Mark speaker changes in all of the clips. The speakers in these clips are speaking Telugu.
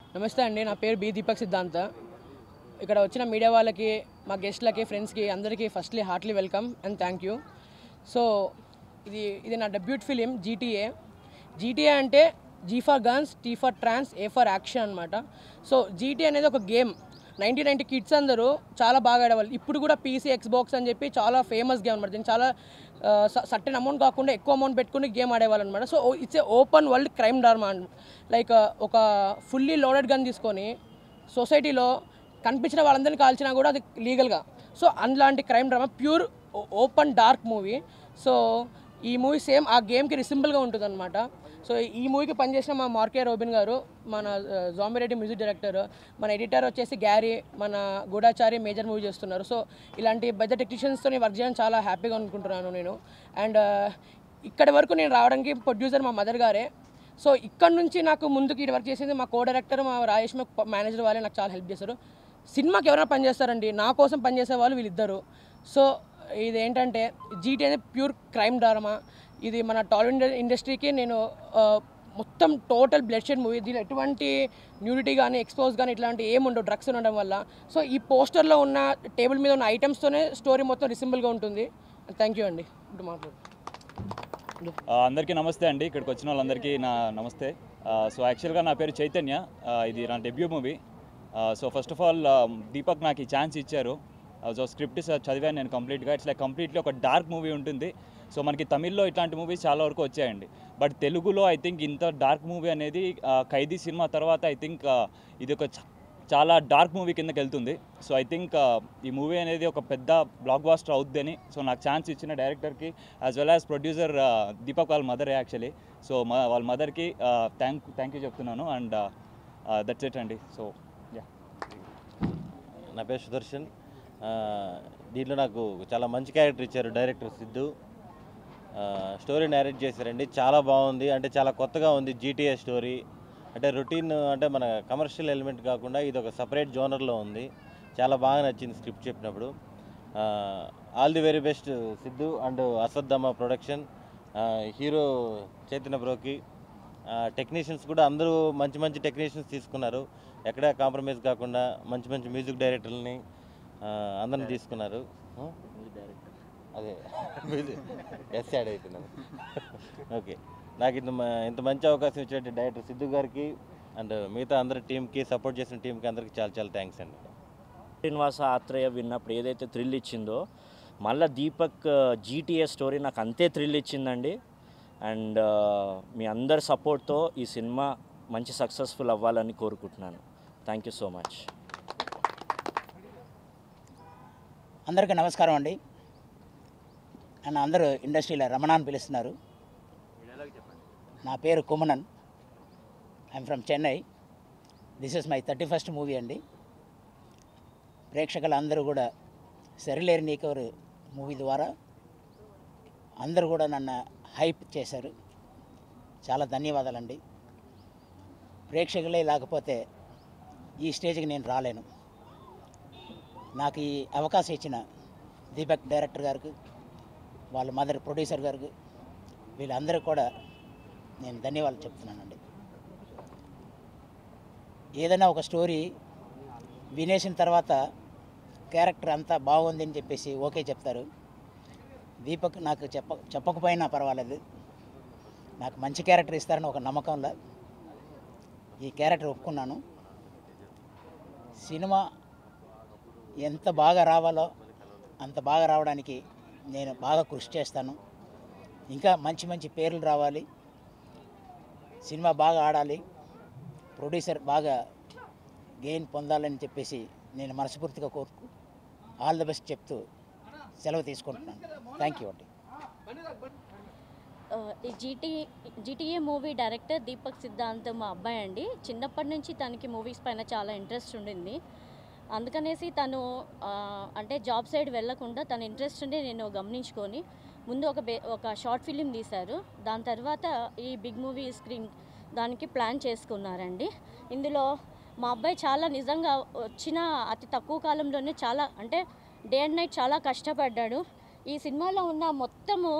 Speaker 1: నమస్తే అండి నా పేరు బి దీపక్ సిద్ధాంత ఇక్కడ వచ్చిన మీడియా వాళ్ళకి మా గెస్ట్లకి ఫ్రెండ్స్కి అందరికీ firstly heartly welcome and thank you so ఇది ఇది నా డెబ్యూట్ ఫిలిం జీటీఏ జీటీఏ అంటే G for guns T for trans A for action అనమాట సో జీటీ అనేది ఒక గేమ్ నైన్టీ నైన్టీ కిడ్స్ అందరూ చాలా బాగా ఆడేవాళ్ళు ఇప్పుడు కూడా పీసీ ఎక్స్బాక్స్ అని చెప్పి చాలా ఫేమస్ గేమ్ అనమాట దీనికి చాలా సర్టెన్ అమౌంట్ కాకుండా ఎక్కువ అమౌంట్ పెట్టుకుని గేమ్ ఆడేవాళ్ళు అనమాట so it's a open world crime drama like ఒక ఫుల్లీ లోడెడ్ గన్ తీసుకొని సొసైటీలో కనిపించిన వాళ్ళందరినీ కాల్చినా కూడా అది లీగల్గా సో అలాంటి crime drama pure open dark movie so ఈ మూవీ సేమ్ ఆ గేమ్కి రిసింబుల్గా ఉంటుంది అనమాట సో ఈ మూవీకి పనిచేసిన మా మార్కే రోబిన్ గారు మన జాంబిరెడ్డి మ్యూజిక్ డైరెక్టర్ మన ఎడిటర్ వచ్చేసి గ్యారీ మన గూఢాచారి మేజర్ మూవీ చేస్తున్నారు సో ఇలాంటి పెద్ద టెక్నీషియన్స్తో వర్క్ చేయడం చాలా హ్యాపీగా అనుకుంటున్నాను నేను అండ్ ఇక్కడి వరకు నేను రావడానికి ప్రొడ్యూసర్ మా మదర్ గారే సో ఇక్కడ నుంచి నాకు ముందుకు ఇటు వర్క్ చేసింది మా కో డైరెక్టర్ మా రాజేష్ మేనేజర్ వాళ్ళే నాకు చాలా హెల్ప్ చేశారు సినిమాకి ఎవరైనా పనిచేస్తారండి నా కోసం పనిచేసే వాళ్ళు వీళ్ళిద్దరు సో ఇది ఏంటంటే జీటీ అనేది ప్యూర్ క్రైమ్ డ్రామా ఇది మన టాలీవుడ్ ఇండస్ట్రీకి నేను ఆ, మొత్తం టోటల్ బ్లడ్ షెడ్ మూవీ దీనిలో ఎటువంటి న్యూడిటీ కానీ ఎక్స్పోజ్ కానీ ఇట్లాంటి ఏమి ఉండవు డ్రగ్స్ ఉండడం వల్ల సో ఈ పోస్టర్లో ఉన్న టేబుల్ మీద ఉన్న ఐటమ్స్తోనే స్టోరీ మొత్తం రిసింబుల్గా ఉంటుంది థ్యాంక్ యూ అండి ఇప్పుడు మాట్లాడు
Speaker 2: ఆ, అందరికీ నమస్తే అండి ఇక్కడికి వచ్చిన వాళ్ళందరికీ నా నమస్తే ఆ, సో యాక్చువల్గా నా పేరు చైతన్య ఆ, ఇది నా debut movie uh, so first of all uh, Deepak నాకు ఈ ఛాన్స్ ఇచ్చారు ఆ, సో స్క్రిప్ట్ స- చదివాను నేను కంప్లీట్గా ఇట్స్ లైక్ కంప్లీట్లీ ఒక డార్క్ మూవీ ఉంటుంది సో మనకి తమిళ్లో ఇట్లాంటి మూవీస్ చాలా వరకు వచ్చాయండి బట్ తెలుగులో ఐ థింక్ ఇంత డార్క్ మూవీ అనేది ఆ, ఖైదీ సినిమా తర్వాత ఐ థింక్ ఇది ఒక చ- చాలా డార్క్ మూవీ కిందకి వెళ్తుంది సో ఐ థింక్ ఈ మూవీ అనేది ఒక పెద్ద బ్లాక్ బాస్టర్ అవుద్దని సో నాకు ఛాన్స్ ఇచ్చిన డైరెక్టర్కి as well as producer Deepak వాళ్ళ మదర్ యాక్చువల్లీ సో మా వాళ్ళ మదర్కి థ్యాంక్ థ్యాంక్ యూ చెప్తున్నాను అండ్ దట్స్ ఇట్ అండి సో యా
Speaker 3: నా పేరు సుదర్శన్ ఆ, దీంట్లో నాకు చాలా మంచి క్యారెక్టర్ ఇచ్చారు డైరెక్టర్ సిద్ధు ఆ, స్టోరీ నేరేట్ చేశారండి చాలా బాగుంది అంటే చాలా కొత్తగా ఉంది జీటీఏ స్టోరీ అంటే రొటీన్ అంటే మన కమర్షియల్ ఎలిమెంట్ కాకుండా ఇది ఒక సపరేట్ జోనర్లో ఉంది చాలా బాగా నచ్చింది స్క్రిప్ట్ చెప్పినప్పుడు all the very best Siddhu and అసద్దమ్మ ప్రొడక్షన్ హీరో చైతన్య బ్రోకి టెక్నీషియన్స్ కూడా అందరూ మంచి మంచి టెక్నీషియన్స్ తీసుకున్నారు ఎక్కడ కాంప్రమైజ్ కాకుండా మంచి మంచి మ్యూజిక్ డైరెక్టర్లని ఆ, అందరిని తీసుకున్నారు ఆ? అదే ఎస్ యాడ్ అవుతున్నాను ఓకే నాకు ఇంత మ- ఇంత మంచి అవకాశం ఇచ్చినట్టు డైరెక్టర్ సిద్ధు గారికి అండ్ మిగతా అందరి టీంకి సపోర్ట్ చేసిన టీంకి అందరికి చాలా చాలా థ్యాంక్స్ అండి
Speaker 4: శ్రీనివాస ఆత్రేయ విన్నప్పుడు ఏదైతే థ్రిల్ ఇచ్చిందో మళ్ళీ దీపక్ జీటీఏ స్టోరీ నాకు అంతే థ్రిల్ ఇచ్చిందండి అండ్ మీ అందరి సపోర్ట్తో ఈ సినిమా మంచి సక్సెస్ఫుల్ అవ్వాలని కోరుకుంటున్నాను థ్యాంక్ యూ సో మచ్
Speaker 5: అందరికీ నమస్కారం అండి నన్ను అందరూ ఇండస్ట్రీలో రమణ అని పిలుస్తున్నారు నా పేరు Kumanan I'm from Chennai this is my thirty first movie అండి ప్రేక్షకులు అందరూ కూడా సరిలేరు నీకెవరు మూవీ ద్వారా అందరూ కూడా నన్ను హైప్ చేశారు చాలా ధన్యవాదాలండి ప్రేక్షకులే లేకపోతే ఈ స్టేజ్కి నేను రాలేను నాకు ఈ అవకాశం ఇచ్చిన దీపక్ డైరెక్టర్ గారికి వాళ్ళ మదర్ ప్రొడ్యూసర్ గారికి వీళ్ళందరూ కూడా నేను ధన్యవాదాలు చెప్తున్నానండి ఏదైనా ఒక స్టోరీ వినేసిన తర్వాత క్యారెక్టర్ అంతా బాగుంది అని చెప్పేసి ఓకే చెప్తారు దీపక్ నాకు చెప్ప చెప్పకపోయినా పర్వాలేదు నాకు మంచి క్యారెక్టర్ ఇస్తారని ఒక నమ్మకంలో ఈ క్యారెక్టర్ ఒప్పుకున్నాను సినిమా ఎంత బాగా రావాలో అంత బాగా రావడానికి నేను బాగా కృషి చేస్తాను ఇంకా మంచి మంచి పేర్లు రావాలి సినిమా బాగా ఆడాలి ప్రొడ్యూసర్ బాగా గెయిన్ పొందాలని చెప్పేసి నేను మనస్ఫూర్తిగా కోరుకు ఆల్ ది బెస్ట్ చెప్తూ సెలవు తీసుకుంటున్నాను థ్యాంక్ యూ అండి
Speaker 6: ఆ, ఈ GT GTA movie director Deepak Siddhanth మా అబ్బాయి అండి చిన్నప్పటి నుంచి తనకి మూవీస్ పైన చాలా ఇంట్రెస్ట్ ఉండింది అందుకనేసి తను ఆ, అంటే జాబ్ సైడ్ వెళ్ళకుండా తన ఇంట్రెస్ట్ ఉండి నేను గమనించుకొని ముందు ఒక బే ఒక షార్ట్ ఫిలిం తీశారు దాని తర్వాత ఈ బిగ్ మూవీ స్క్రీన్ దానికి ప్లాన్ చేసుకున్నారండి ఇందులో మా అబ్బాయి చాలా నిజంగా వచ్చిన అతి తక్కువ కాలంలోనే చాలా అంటే డే అండ్ నైట్ చాలా కష్టపడ్డాడు ఈ సినిమాలో ఉన్న మొత్తము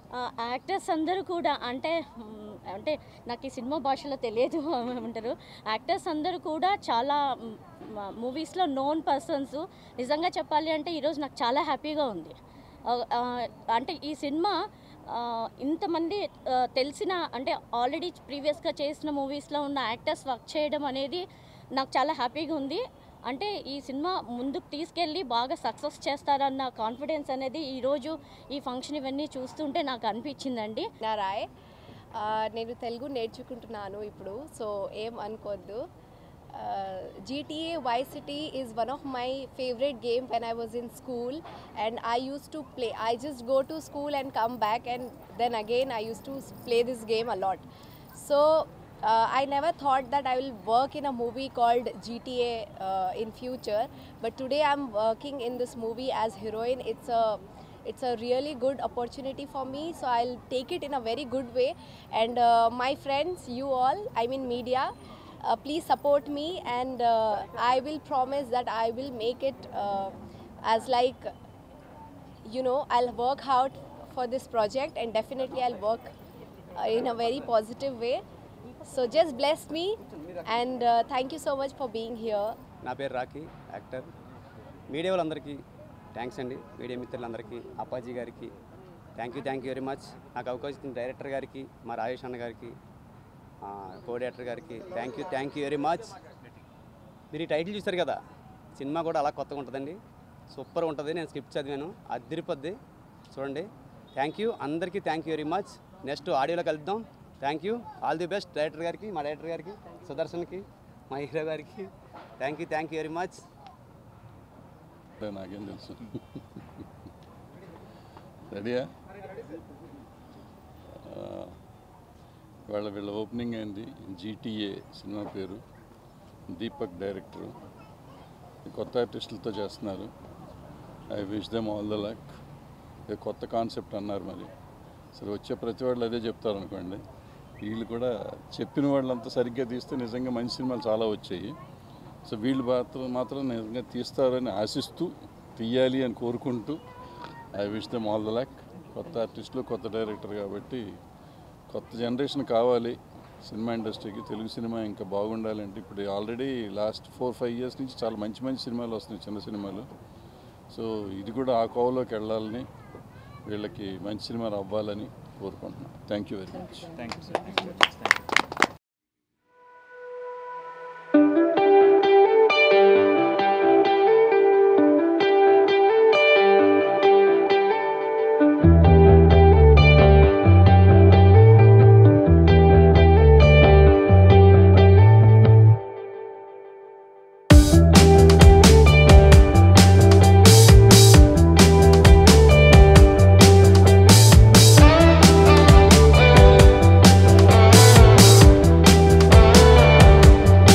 Speaker 6: యాక్టర్స్ అందరూ కూడా అంటే మ్, అంటే నాకు ఈ సినిమా భాషలో తెలియదు ఏమంటారు యాక్టర్స్ అందరూ కూడా చాలా మూవీస్లో నోన్ పర్సన్స్ నిజంగా చెప్పాలి అంటే ఈరోజు నాకు చాలా హ్యాపీగా ఉంది ఆ, ఆ, అంటే ఈ సినిమా ఆ, ఇంతమంది ఆ, తెలిసిన అంటే ఆల్రెడీ ప్రీవియస్గా చేసిన మూవీస్లో ఉన్న యాక్టర్స్ వర్క్ చేయడం అనేది నాకు చాలా హ్యాపీగా ఉంది అంటే ఈ సినిమా ముందుకు తీసుకెళ్ళి బాగా సక్సెస్ చేస్తారన్న కాన్ఫిడెన్స్ అనేది ఈరోజు ఈ ఫంక్షన్ ఇవన్నీ చూస్తుంటే నాకు అనిపించిందండి
Speaker 7: నా రాయ్ ఆ, నేను తెలుగు నేర్చుకుంటున్నాను ఇప్పుడు సో ఏం అనుకోవద్దు GTA Vice city is one of my favourite game when I was in school and I use to play I just go to school and come back and then again I use to play this game a lot so uh, I never thought that I will work in a movie called GTA uh, in future, but today I'm working in this movie as heroine. It's a it's a really good opportunity for me, so I'll take it in a very good way. And uh, my friends, you all, I mean media, uh, please support me, and uh, I will promise that I will make it uh, as like you know I'll work hard for this project, and definitely I'll work uh, in a very positive way. So just bless me and uh, thank you so much for being here.
Speaker 8: నా పేరు రాకీ యాక్టర్ మీడియా వాళ్ళందరికీ థ్యాంక్స్ అండి మీడియా మిత్రులందరికీ అప్పాజీ గారికి thank you thank you very much నాకు అవకాశం ఇచ్చిన డైరెక్టర్ గారికి మా రాజేష్ అన్న గారికి కో డైరెక్టర్ గారికి thank you thank you very much మీరు ఈ టైటిల్ చూస్తారు కదా సినిమా కూడా అలా కొత్తగా ఉంటుందండి సూపర్ ఉంటుంది నేను స్క్రిప్ట్ చదివాను అదిరిపోద్ది చూడండి థ్యాంక్ యూ అందరికీ thank you very much next ఆడియోలో కలుద్దాం thank you all the best director గారికి మా డైరెక్టర్ గారికి సుదర్శన్కి మా హీరో గారికి thank you thank you very much
Speaker 9: అంటే నాకేం తెలుసు రెడీయా ఆ, వాళ్ళ వీళ్ళ ఓపెనింగ్ అయింది జీటీఏ సినిమా పేరు దీపక్ డైరెక్టరు కొత్త ఆర్టిస్టులతో చేస్తున్నారు I wish them all the luck ఇది కొత్త కాన్సెప్ట్ అన్నారు మరి సరే వచ్చే ప్రతి వాళ్ళు అదే చెప్తారు అనుకోండి వీళ్ళు కూడా చెప్పిన వాళ్ళంతా సరిగ్గా తీస్తే నిజంగా మంచి సినిమాలు చాలా వచ్చాయి సో వీళ్ళు మాత్రం మాత్రం నిజంగా తీస్తారని ఆశిస్తూ తీయాలి అని కోరుకుంటూ I wish them all the luck కొత్త ఆర్టిస్టులు కొత్త డైరెక్టర్ కాబట్టి కొత్త జనరేషన్ కావాలి సినిమా ఇండస్ట్రీకి తెలుగు సినిమా ఇంకా బాగుండాలంటే ఇప్పుడు already last four five years నుంచి చాలా మంచి మంచి సినిమాలు వస్తున్నాయి చిన్న సినిమాలు సో ఇది కూడా ఆ కోవలోకి వెళ్ళాలని వీళ్ళకి మంచి సినిమాలు అవ్వాలని కోరుకుంటున్నాను thank you very much
Speaker 2: thank you sir thank you